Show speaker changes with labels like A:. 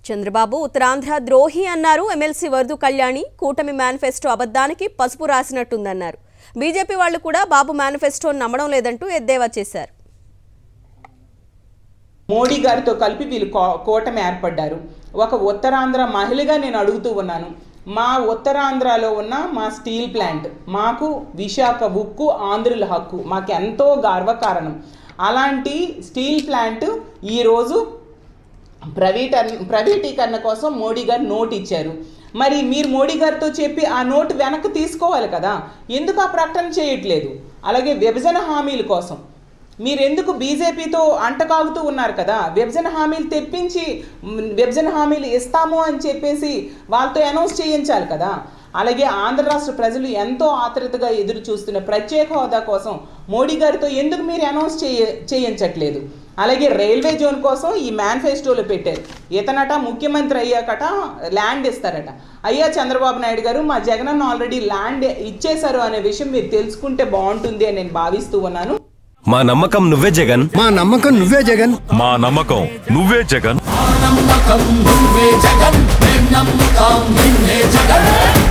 A: చంద్రబాబు ఉత్తరాంధ్ర ద్రోహి అన్నారు ఎమ్మెల్సీ వరదు కళ్యాణి కూటమి మేనిఫెస్టో అబద్ధానికి పసుపు రాసినట్టుందన్నారు బీజేపీ వాళ్ళు కూడా బాబు మేనిఫెస్టోని నమ్మడం లేదంటూ ఎద్దేవా చేశారు
B: మోడీ గారితో కలిపి వీళ్ళు కో- కూటమి ఏర్పడ్డారు ఒక ఉత్తరాంధ్ర మహిళగా నేను అడుగుతూ ఉన్నాను మా ఉత్తరాంధ్రలో ఉన్న మా స్టీల్ ప్లాంట్ మాకు విశాఖ ఉక్కు ఆంధ్రుల హక్కు మాకు ఎంతో గర్వకారణం అలాంటి స్టీల్ ప్లాంట్ ఈరోజు ప్రైవేట్ ప్రైవేటీకరణ కోసం మోడీ గారు నోట్ ఇచ్చారు మరి మీరు మోడీ గారితో చెప్పి ఆ నోటు వెనక్కి తీసుకోవాలి కదా ఎందుకు ఆ ప్రకటన చేయట్లేదు అలాగే విభజన హామీల కోసం మీరు ఎందుకు బీజేపీతో అంటకాగుతూ ఉన్నారు కదా విభజన హామీలు తెప్పించి మ్, విభజన హామీలు ఇస్తాము అని చెప్పేసి వాళ్ళతో అనౌన్స్ చేయించాలి కదా అలాగే ఆంధ్ర రాష్ట్ర ప్రజలు ఎంతో ఆతృతగా ఎదురు చూస్తున్న ప్రత్యేక హోదా కోసం మోడీ గారితో ఎందుకు మీరు అనౌన్స్ చేయ చేయించట్లేదు అలాగే రైల్వే జోన్ కోసం ఈ మేనిఫెస్టోలో పెట్టారు ఇతనట ముఖ్యమంత్రి అయ్యాకట ల్యాండ్ ఇస్తారట అయ్యా చంద్రబాబు నాయుడు గారు మా జగనన్న ఆల్రెడీ ల్యాండ్ ఇచ్చేశారు అనే విషయం మీరు తెలుసుకుంటే బాగుంటుంది అని నేను భావిస్తూ ఉన్నాను
C: మా నమ్మకం నువ్వే జగన్
D: మా నమ్మకం నువ్వే జగన్
E: మా నమ్మకం నువ్వే జగన్
F: నమ్మకం నువ్వే జగన్ మేం నమ్ముతాం నిన్నే జగన్